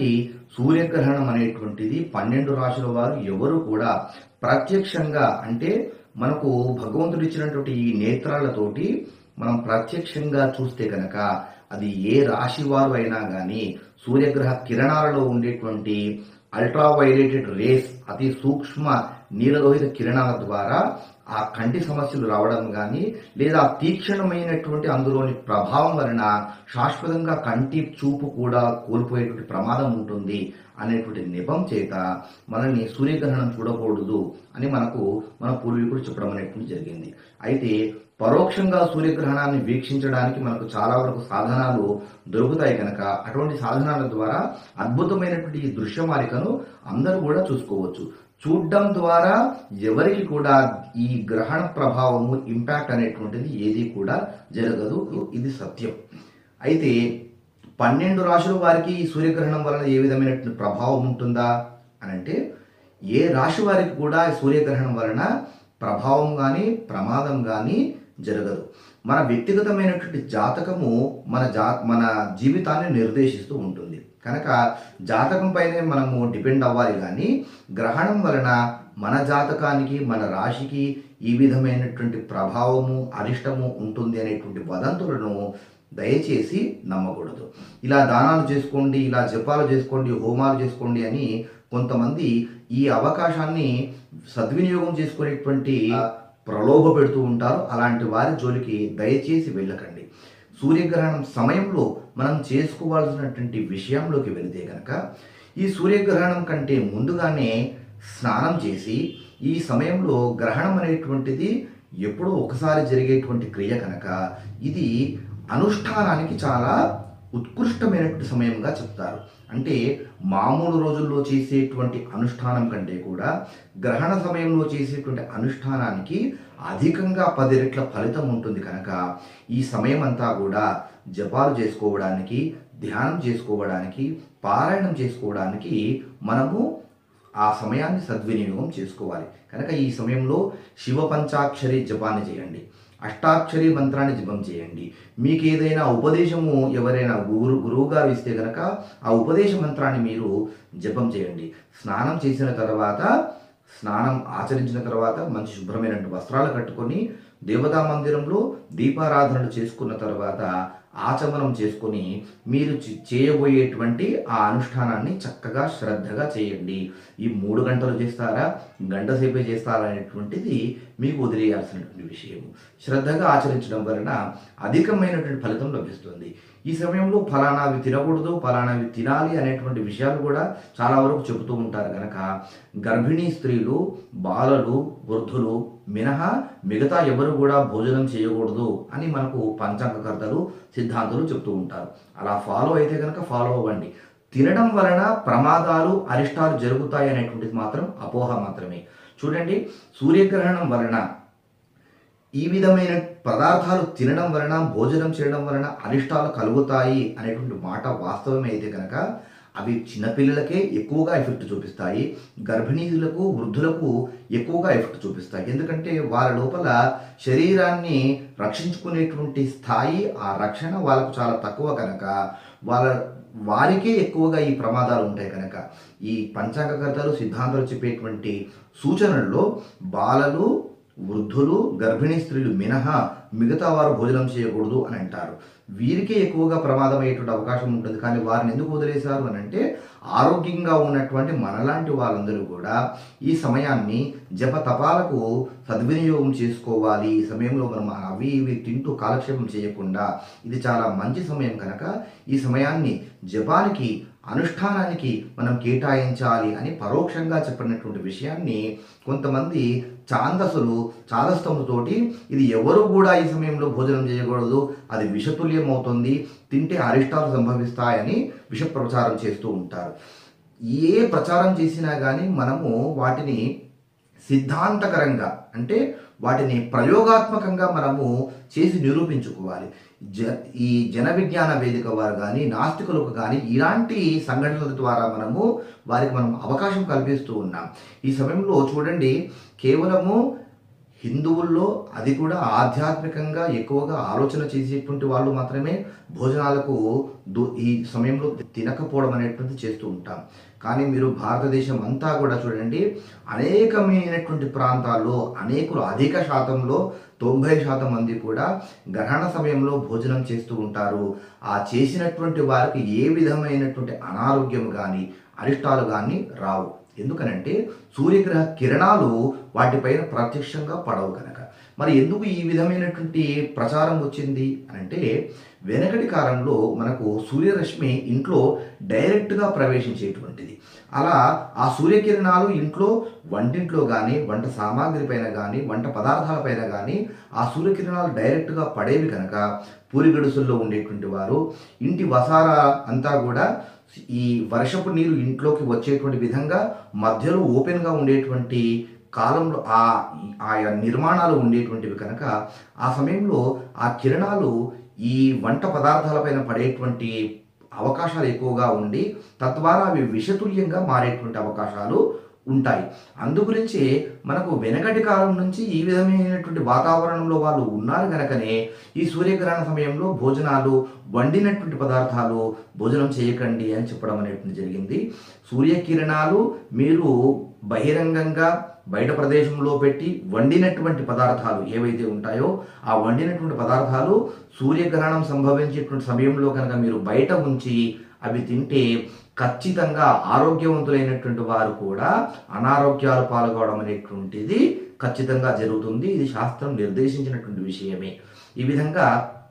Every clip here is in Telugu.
వారికి సూర్యగ్రహణం అనేటువంటిది పన్నెండు రాశుల వారు ఎవరు కూడా ప్రత్యక్షంగా అంటే మనకు భగవంతుడు ఇచ్చినటువంటి ఈ నేత్రాలతోటి మనం ప్రత్యక్షంగా చూస్తే కనుక అది ఏ రాశి వారు అయినా కానీ సూర్యగ్రహ కిరణాలలో ఉండేటువంటి అల్ట్రావైలేటెడ్ రేస్ అతి సూక్ష్మ నీలలోహిత కిరణాల ద్వారా ఆ కంటి సమస్యలు రావడం కానీ లేదా తీక్షణమైనటువంటి అందులోని ప్రభావం వలన శాశ్వతంగా కంటి చూపు కూడా కోల్పోయేటువంటి ప్రమాదం ఉంటుంది అనేటువంటి నిపం చేత మనల్ని సూర్యగ్రహణం చూడకూడదు అని మనకు మన పూర్వీకుడు చెప్పడం అనేటువంటి జరిగింది అయితే పరోక్షంగా సూర్యగ్రహణాన్ని వీక్షించడానికి మనకు చాలా వరకు సాధనాలు దొరుకుతాయి కనుక అటువంటి సాధనాల ద్వారా అద్భుతమైనటువంటి ఈ దృశ్యమాలికను అందరూ కూడా చూసుకోవచ్చు చూడడం ద్వారా ఎవరికి కూడా ఈ గ్రహణ ప్రభావము ఇంపాక్ట్ అనేటువంటిది ఏది కూడా జరగదు ఇది సత్యం అయితే పన్నెండు రాశుల వారికి ఈ సూర్యగ్రహణం వలన ఏ విధమైనటువంటి ప్రభావం ఉంటుందా అని అంటే ఏ రాశి వారికి కూడా ఈ సూర్యగ్రహణం వలన ప్రభావం కానీ ప్రమాదం కానీ జరగదు మన వ్యక్తిగతమైనటువంటి జాతకము మన జా మన జీవితాన్ని నిర్దేశిస్తూ ఉంటుంది కనుక జాతకం పైనే మనము డిపెండ్ అవ్వాలి కానీ గ్రహణం వలన మన జాతకానికి మన రాశికి ఈ విధమైనటువంటి ప్రభావము అరిష్టము ఉంటుంది అనేటువంటి వదంతులను దయచేసి నమ్మకూడదు ఇలా దానాలు చేసుకోండి ఇలా జపాలు చేసుకోండి హోమాలు చేసుకోండి అని కొంతమంది ఈ అవకాశాన్ని సద్వినియోగం చేసుకునేటువంటి ప్రలోభ పెడుతూ ఉంటారు అలాంటి వారి జోలికి దయచేసి వెళ్ళకండి సూర్యగ్రహణం సమయంలో మనం చేసుకోవాల్సినటువంటి విషయంలోకి వెళితే కనుక ఈ సూర్యగ్రహణం కంటే ముందుగానే స్నానం చేసి ఈ సమయంలో గ్రహణం అనేటువంటిది ఎప్పుడో ఒకసారి జరిగేటువంటి క్రియ కనుక ఇది అనుష్ఠానానికి చాలా ఉత్కృష్టమైనటువంటి సమయంగా చెప్తారు అంటే మామూలు రోజుల్లో చేసేటువంటి అనుష్ఠానం కంటే కూడా గ్రహణ సమయంలో చేసేటువంటి అనుష్ఠానానికి అధికంగా పది రెట్ల ఫలితం ఉంటుంది కనుక ఈ సమయం అంతా కూడా జపాలు చేసుకోవడానికి ధ్యానం చేసుకోవడానికి పారాయణం చేసుకోవడానికి మనము ఆ సమయాన్ని సద్వినియోగం చేసుకోవాలి కనుక ఈ సమయంలో శివ పంచాక్షరి జపాన్ని చేయండి అష్టాక్షరి మంత్రాన్ని జపం చేయండి మీకు ఏదైనా ఉపదేశము ఎవరైనా గురు గురువు గారు ఇస్తే కనుక ఆ ఉపదేశ మంత్రాన్ని మీరు జపం చేయండి స్నానం చేసిన తర్వాత స్నానం ఆచరించిన తర్వాత మంచి శుభ్రమైన వస్త్రాలు కట్టుకొని దేవతా మందిరంలో దీపారాధనలు చేసుకున్న తర్వాత ఆచమనం చేసుకొని మీరు చే- చేయబోయేటువంటి ఆ అనుష్ఠానాన్ని చక్కగా శ్రద్ధగా చేయండి ఈ మూడు గంటలు చేస్తారా గంట సేపే చేస్తారా అనేటువంటిది మీకు వదిలేయాల్సినటువంటి విషయము శ్రద్ధగా ఆచరించడం వలన అధికమైనటువంటి ఫలితం లభిస్తుంది ఈ సమయంలో ఫలానావి తినకూడదు ఫలానావి తినాలి అనేటువంటి విషయాలు కూడా చాలా వరకు చెబుతూ ఉంటారు కనుక గర్భిణీ స్త్రీలు బాలలు వృద్ధులు మినహా మిగతా ఎవరు కూడా భోజనం చేయకూడదు అని మనకు పంచాంగకర్తలు సిద్ధాంతులు చెప్తూ ఉంటారు అలా ఫాలో అయితే కనుక ఫాలో అవ్వండి తినడం వలన ప్రమాదాలు అరిష్టాలు జరుగుతాయి అనేటువంటిది మాత్రం అపోహ మాత్రమే చూడండి సూర్యగ్రహణం వలన ఈ విధమైన పదార్థాలు తినడం వలన భోజనం చేయడం వలన అరిష్టాలు కలుగుతాయి అనేటువంటి మాట వాస్తవమే అయితే కనుక అవి చిన్నపిల్లలకే ఎక్కువగా ఎఫెక్ట్ చూపిస్తాయి గర్భిణీలకు వృద్ధులకు ఎక్కువగా ఎఫెక్ట్ చూపిస్తాయి ఎందుకంటే వాళ్ళ లోపల శరీరాన్ని రక్షించుకునేటువంటి స్థాయి ఆ రక్షణ వాళ్ళకు చాలా తక్కువ కనుక వాళ్ళ వారికే ఎక్కువగా ఈ ప్రమాదాలు ఉంటాయి కనుక ఈ పంచాంగకర్తలు సిద్ధాంతాలు చెప్పేటువంటి సూచనల్లో బాలలు వృద్ధులు గర్భిణీ స్త్రీలు మినహా మిగతా వారు భోజనం చేయకూడదు అని అంటారు వీరికే ఎక్కువగా ప్రమాదం అయ్యేటువంటి అవకాశం ఉంటుంది కానీ వారిని ఎందుకు వదిలేశారు అని అంటే ఆరోగ్యంగా ఉన్నటువంటి మనలాంటి వాళ్ళందరూ కూడా ఈ సమయాన్ని జప తపాలకు సద్వినియోగం చేసుకోవాలి ఈ సమయంలో మనం అవి ఇవి తింటూ కాలక్షేపం చేయకుండా ఇది చాలా మంచి సమయం కనుక ఈ సమయాన్ని జపానికి అనుష్ఠానానికి మనం కేటాయించాలి అని పరోక్షంగా చెప్పినటువంటి విషయాన్ని కొంతమంది ఛాందసులు చాదస్తముతోటి ఇది ఎవరు కూడా ఈ సమయంలో భోజనం చేయకూడదు అది విషతుల్యం అవుతుంది తింటే అరిష్టాలు సంభవిస్తాయని విష ప్రచారం చేస్తూ ఉంటారు ఏ ప్రచారం చేసినా కానీ మనము వాటిని సిద్ధాంతకరంగా అంటే వాటిని ప్రయోగాత్మకంగా మనము చేసి నిరూపించుకోవాలి జ ఈ జన విజ్ఞాన వేదిక వారు కానీ నాస్తికులకు కానీ ఇలాంటి సంఘటనల ద్వారా మనము వారికి మనం అవకాశం కల్పిస్తూ ఉన్నాం ఈ సమయంలో చూడండి కేవలము హిందువుల్లో అది కూడా ఆధ్యాత్మికంగా ఎక్కువగా ఆలోచన చేసేటువంటి వాళ్ళు మాత్రమే భోజనాలకు దు- ఈ సమయంలో తినకపోవడం అనేటువంటిది చేస్తూ ఉంటాం కానీ మీరు భారతదేశం అంతా కూడా చూడండి అనేకమైనటువంటి ప్రాంతాల్లో అనేకులు అధిక శాతంలో తొంభై శాతం మంది కూడా గ్రహణ సమయంలో భోజనం చేస్తూ ఉంటారు ఆ చేసినటువంటి వారికి ఏ విధమైనటువంటి అనారోగ్యం కానీ అరిష్టాలు కానీ రావు ఎందుకనంటే సూర్యగ్రహ కిరణాలు వాటిపైన ప్రత్యక్షంగా పడవు కనుక మరి ఎందుకు ఈ విధమైనటువంటి ప్రచారం వచ్చింది అంటే వెనకటి కాలంలో మనకు సూర్యరశ్మి ఇంట్లో డైరెక్ట్గా ప్రవేశించేటువంటిది అలా ఆ సూర్యకిరణాలు ఇంట్లో వంటింట్లో కానీ వంట సామాగ్రి పైన కానీ వంట పదార్థాల పైన కానీ ఆ సూర్యకిరణాలు డైరెక్ట్గా పడేవి కనుక పూరి గడుసుల్లో ఉండేటువంటి వారు ఇంటి వసార అంతా కూడా ఈ వర్షపు నీరు ఇంట్లోకి వచ్చేటువంటి విధంగా మధ్యలో ఓపెన్గా ఉండేటువంటి కాలంలో ఆ ఆయా నిర్మాణాలు ఉండేటువంటివి కనుక ఆ సమయంలో ఆ కిరణాలు ఈ వంట పదార్థాలపైన పడేటువంటి అవకాశాలు ఎక్కువగా ఉండి తద్వారా అవి విషతుల్యంగా మారేటువంటి అవకాశాలు ఉంటాయి అందుగురించి మనకు వెనకటి కాలం నుంచి ఈ విధమైనటువంటి వాతావరణంలో వాళ్ళు ఉన్నారు కనుకనే ఈ సూర్యగ్రహణ సమయంలో భోజనాలు వండినటువంటి పదార్థాలు భోజనం చేయకండి అని చెప్పడం అనేటువంటి జరిగింది సూర్యకిరణాలు మీరు బహిరంగంగా బయట ప్రదేశంలో పెట్టి వండినటువంటి పదార్థాలు ఏవైతే ఉంటాయో ఆ వండినటువంటి పదార్థాలు సూర్యగ్రహణం సంభవించేటువంటి సమయంలో కనుక మీరు బయట ఉంచి అవి తింటే ఖచ్చితంగా ఆరోగ్యవంతులైనటువంటి వారు కూడా అనారోగ్యాలు పాల్గొవడం అనేటువంటిది ఖచ్చితంగా జరుగుతుంది ఇది శాస్త్రం నిర్దేశించినటువంటి విషయమే ఈ విధంగా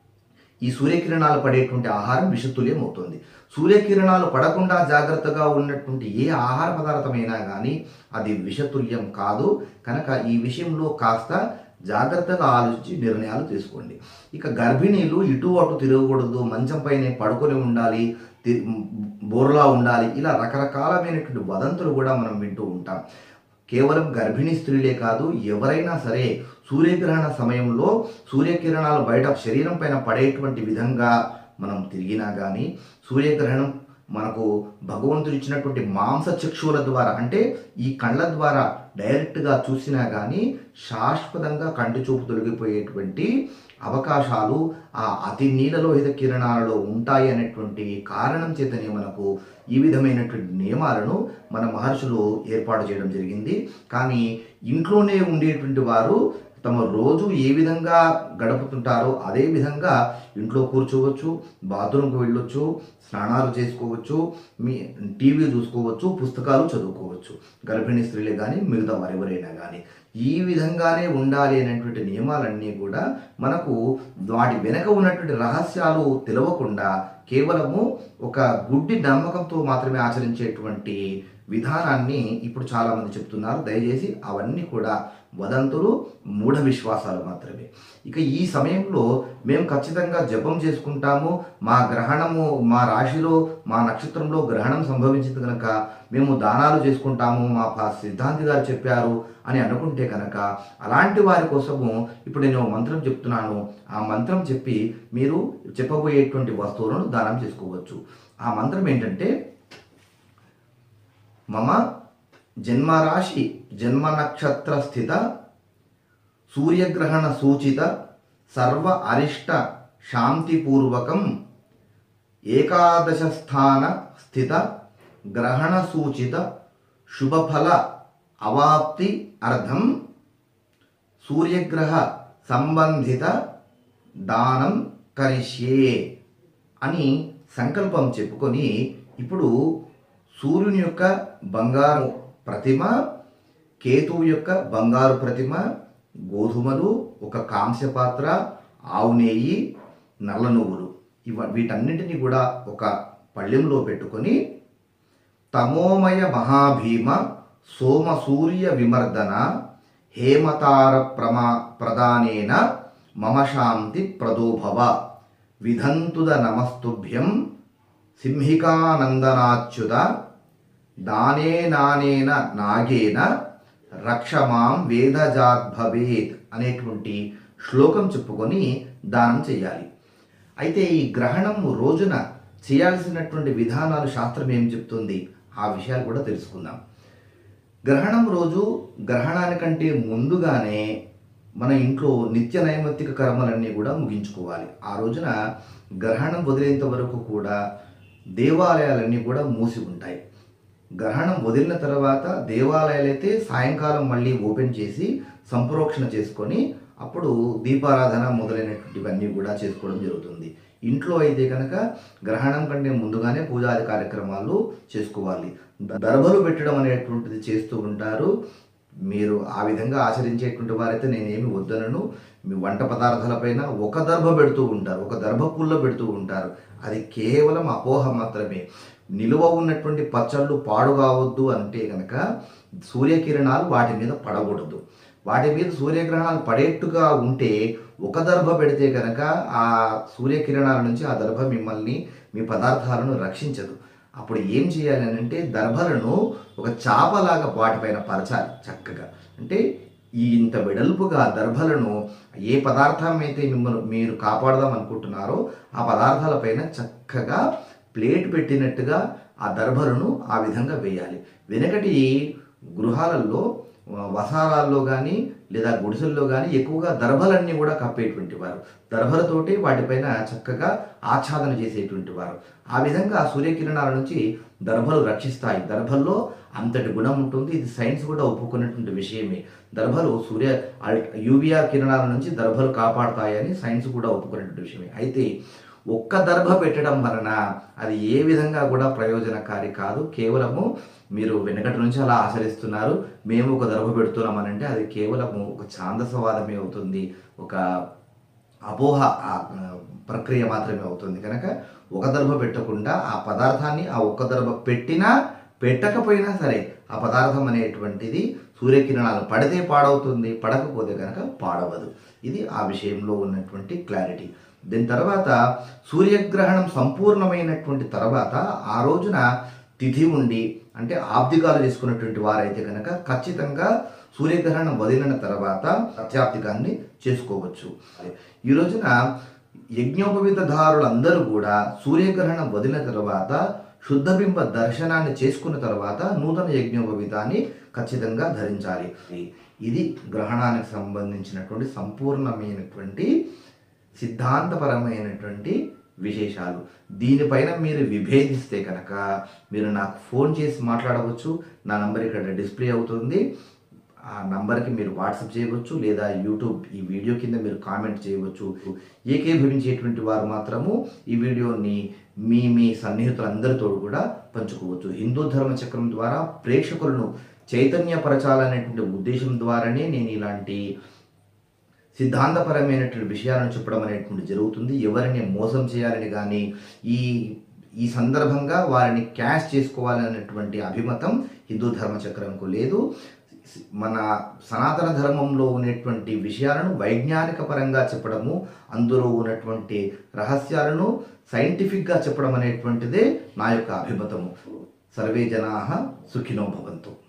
ఈ సూర్యకిరణాలు పడేటువంటి ఆహారం విషతుల్యం అవుతుంది సూర్యకిరణాలు పడకుండా జాగ్రత్తగా ఉన్నటువంటి ఏ ఆహార పదార్థమైనా కానీ అది విషతుల్యం కాదు కనుక ఈ విషయంలో కాస్త జాగ్రత్తగా ఆలోచించి నిర్ణయాలు తీసుకోండి ఇక గర్భిణీలు ఇటు అటు తిరగకూడదు మంచం పైనే పడుకొని ఉండాలి తి- బోర్లా ఉండాలి ఇలా రకరకాలమైనటువంటి వదంతులు కూడా మనం వింటూ ఉంటాం కేవలం గర్భిణీ స్త్రీలే కాదు ఎవరైనా సరే సూర్యగ్రహణ సమయంలో సూర్యకిరణాలు బయట శరీరం పైన పడేటువంటి విధంగా మనం తిరిగినా కానీ సూర్యగ్రహణం మనకు భగవంతుడు ఇచ్చినటువంటి మాంస చక్షువుల ద్వారా అంటే ఈ కళ్ళ ద్వారా డైరెక్ట్గా చూసినా కానీ శాశ్వతంగా కంటి చూపు తొలగిపోయేటువంటి అవకాశాలు ఆ అతి నీలలోహిత కిరణాలలో ఉంటాయి అనేటువంటి కారణం చేతనే మనకు ఈ విధమైనటువంటి నియమాలను మన మహర్షులు ఏర్పాటు చేయడం జరిగింది కానీ ఇంట్లోనే ఉండేటువంటి వారు తమ రోజు ఏ విధంగా గడుపుతుంటారో అదే విధంగా ఇంట్లో కూర్చోవచ్చు బాత్రూమ్కి వెళ్ళొచ్చు స్నానాలు చేసుకోవచ్చు మీ టీవీ చూసుకోవచ్చు పుస్తకాలు చదువుకోవచ్చు గర్భిణీ స్త్రీలే కానీ మిగతా వారెవరైనా కానీ ఈ విధంగానే ఉండాలి అనేటువంటి నియమాలన్నీ కూడా మనకు వాటి వెనక ఉన్నటువంటి రహస్యాలు తెలవకుండా కేవలము ఒక గుడ్డి నమ్మకంతో మాత్రమే ఆచరించేటువంటి విధానాన్ని ఇప్పుడు చాలామంది చెప్తున్నారు దయచేసి అవన్నీ కూడా వదంతులు మూఢ విశ్వాసాలు మాత్రమే ఇక ఈ సమయంలో మేము ఖచ్చితంగా జపం చేసుకుంటాము మా గ్రహణము మా రాశిలో మా నక్షత్రంలో గ్రహణం సంభవించింది కనుక మేము దానాలు చేసుకుంటాము మా పా- సిద్ధాంతి గారు చెప్పారు అని అనుకుంటే కనుక అలాంటి వారి కోసము ఇప్పుడు నేను ఒక మంత్రం చెప్తున్నాను ఆ మంత్రం చెప్పి మీరు చెప్పబోయేటువంటి వస్తువులను దానం చేసుకోవచ్చు ఆ మంత్రం ఏంటంటే మమ జన్మరాశి జన్మ నక్షత్ర స్థిత సూర్యగ్రహణ సూచిత సర్వ అరిష్ట శాంతిపూర్వకం ఏకాదశ స్థాన స్థిత గ్రహణ సూచిత శుభఫల అవాప్తి అర్థం సూర్యగ్రహ సంబంధిత దానం కరిష్యే అని సంకల్పం చెప్పుకొని ఇప్పుడు సూర్యుని యొక్క బంగారు ప్రతిమ కేతువు యొక్క బంగారు ప్రతిమ గోధుమలు ఒక కాంస్య పాత్ర ఆవు నెయ్యి నల్ల నువ్వులు ఇవ వీటన్నింటినీ కూడా ఒక పళ్ళెంలో పెట్టుకొని తమోమయ మహాభీమ సోమ సూర్య విమర్దన హేమతార ప్రమా ప్రదానేన మమ శాంతి ప్రదోభవ విధంతుద నమస్తుభ్యం సింహికానందనాచ్యుత దానే నానేన నాగేన రక్షమాం వేదజాద్భవేత్ అనేటువంటి శ్లోకం చెప్పుకొని దానం చేయాలి అయితే ఈ గ్రహణం రోజున చేయాల్సినటువంటి విధానాలు శాస్త్రం ఏం చెప్తుంది ఆ విషయాలు కూడా తెలుసుకుందాం గ్రహణం రోజు గ్రహణానికంటే ముందుగానే మన ఇంట్లో నిత్య నైమిత్తిక కర్మలన్నీ కూడా ముగించుకోవాలి ఆ రోజున గ్రహణం వదిలేంత వరకు కూడా దేవాలయాలన్నీ కూడా మూసి ఉంటాయి గ్రహణం వదిలిన తర్వాత దేవాలయాలు అయితే సాయంకాలం మళ్ళీ ఓపెన్ చేసి సంప్రోక్షణ చేసుకొని అప్పుడు దీపారాధన మొదలైనటువంటివన్నీ కూడా చేసుకోవడం జరుగుతుంది ఇంట్లో అయితే కనుక గ్రహణం కంటే ముందుగానే పూజాది కార్యక్రమాలు చేసుకోవాలి ద- దర్భలు పెట్టడం అనేటువంటిది చేస్తూ ఉంటారు మీరు ఆ విధంగా ఆచరించేటువంటి వారైతే నేనేమి వద్దనను మీ వంట పదార్థాలపైన ఒక దర్భ పెడుతూ ఉంటారు ఒక దర్భ పుల్ల పెడుతూ ఉంటారు అది కేవలం అపోహ మాత్రమే నిలువ ఉన్నటువంటి పచ్చళ్ళు పాడు కావద్దు అంటే కనుక సూర్యకిరణాలు వాటి మీద పడకూడదు వాటి మీద సూర్యగ్రహణాలు పడేట్టుగా ఉంటే ఒక దర్భ పెడితే కనుక ఆ సూర్యకిరణాల నుంచి ఆ దర్భ మిమ్మల్ని మీ పదార్థాలను రక్షించదు అప్పుడు ఏం చేయాలి అని అంటే దర్భలను ఒక చాపలాగా వాటిపైన పరచాలి చక్కగా అంటే ఈ ఇంత వెడల్పుగా దర్భలను ఏ పదార్థం అయితే మిమ్మల్ని మీరు కాపాడదాం అనుకుంటున్నారో ఆ పదార్థాలపైన చక్కగా ప్లేట్ పెట్టినట్టుగా ఆ దర్భలను ఆ విధంగా వేయాలి వెనకటి గృహాలలో ఆ, వసారాల్లో కానీ లేదా గుడిసెల్లో కానీ ఎక్కువగా దర్భలన్నీ కూడా కప్పేటువంటి వారు దర్భలతోటి వాటిపైన చక్కగా ఆచ్ఛాదన చేసేటువంటి వారు ఆ విధంగా సూర్యకిరణాల నుంచి దర్భలు రక్షిస్తాయి దర్భల్లో అంతటి గుణం ఉంటుంది ఇది సైన్స్ కూడా ఒప్పుకున్నటువంటి విషయమే దర్భలు సూర్య యూవిఆర్ కిరణాల నుంచి దర్భలు కాపాడతాయని సైన్స్ కూడా ఒప్పుకున్నటువంటి విషయమే అయితే ఒక్క దర్భ పెట్టడం వలన అది ఏ విధంగా కూడా ప్రయోజనకారి కాదు కేవలము మీరు వెనకటి నుంచి అలా ఆచరిస్తున్నారు మేము ఒక దర్భ పెడుతున్నామనంటే అది కేవలము ఒక ఛాందసవాదమే అవుతుంది ఒక అపోహ ఆ, ఆ, ప్రక్రియ మాత్రమే అవుతుంది కనుక ఒక దర్భ పెట్టకుండా ఆ పదార్థాన్ని ఆ ఒక్క దర్భ పెట్టినా పెట్టకపోయినా సరే ఆ పదార్థం అనేటువంటిది సూర్యకిరణాలు పడితే పాడవుతుంది పడకపోతే కనుక పాడవదు ఇది ఆ విషయంలో ఉన్నటువంటి క్లారిటీ దీని తర్వాత సూర్యగ్రహణం సంపూర్ణమైనటువంటి తర్వాత ఆ రోజున తిథి ఉండి అంటే ఆబ్దికాలు చేసుకున్నటువంటి వారైతే కనుక ఖచ్చితంగా సూర్యగ్రహణం వదిలిన తర్వాత ప్రత్యాప్తికాన్ని చేసుకోవచ్చు ఈ రోజున యజ్ఞోపవితధారులందరూ కూడా సూర్యగ్రహణం వదిలిన తర్వాత శుద్ధబింబ దర్శనాన్ని చేసుకున్న తర్వాత నూతన యజ్ఞోపవితాన్ని ఖచ్చితంగా ధరించాలి ఇది గ్రహణానికి సంబంధించినటువంటి సంపూర్ణమైనటువంటి సిద్ధాంతపరమైనటువంటి విశేషాలు దీనిపైన మీరు విభేదిస్తే కనుక మీరు నాకు ఫోన్ చేసి మాట్లాడవచ్చు నా నంబర్ ఇక్కడ డిస్ప్లే అవుతుంది ఆ నంబర్కి మీరు వాట్సాప్ చేయవచ్చు లేదా యూట్యూబ్ ఈ వీడియో కింద మీరు కామెంట్ చేయవచ్చు ఏకీభవించేటువంటి వారు మాత్రము ఈ వీడియోని మీ మీ సన్నిహితులందరితో కూడా పంచుకోవచ్చు హిందూ ధర్మ చక్రం ద్వారా ప్రేక్షకులను చైతన్యపరచాలనేటువంటి ఉద్దేశం ద్వారానే నేను ఇలాంటి సిద్ధాంతపరమైనటువంటి విషయాలను చెప్పడం అనేటువంటి జరుగుతుంది ఎవరిని మోసం చేయాలని కానీ ఈ ఈ సందర్భంగా వారిని క్యాష్ చేసుకోవాలనేటువంటి అభిమతం హిందూ ధర్మచక్రంకు లేదు మన సనాతన ధర్మంలో ఉన్నటువంటి విషయాలను వైజ్ఞానిక పరంగా చెప్పడము అందులో ఉన్నటువంటి రహస్యాలను సైంటిఫిక్గా చెప్పడం అనేటువంటిదే నా యొక్క అభిమతము సర్వే జనా సుఖినో భవంతు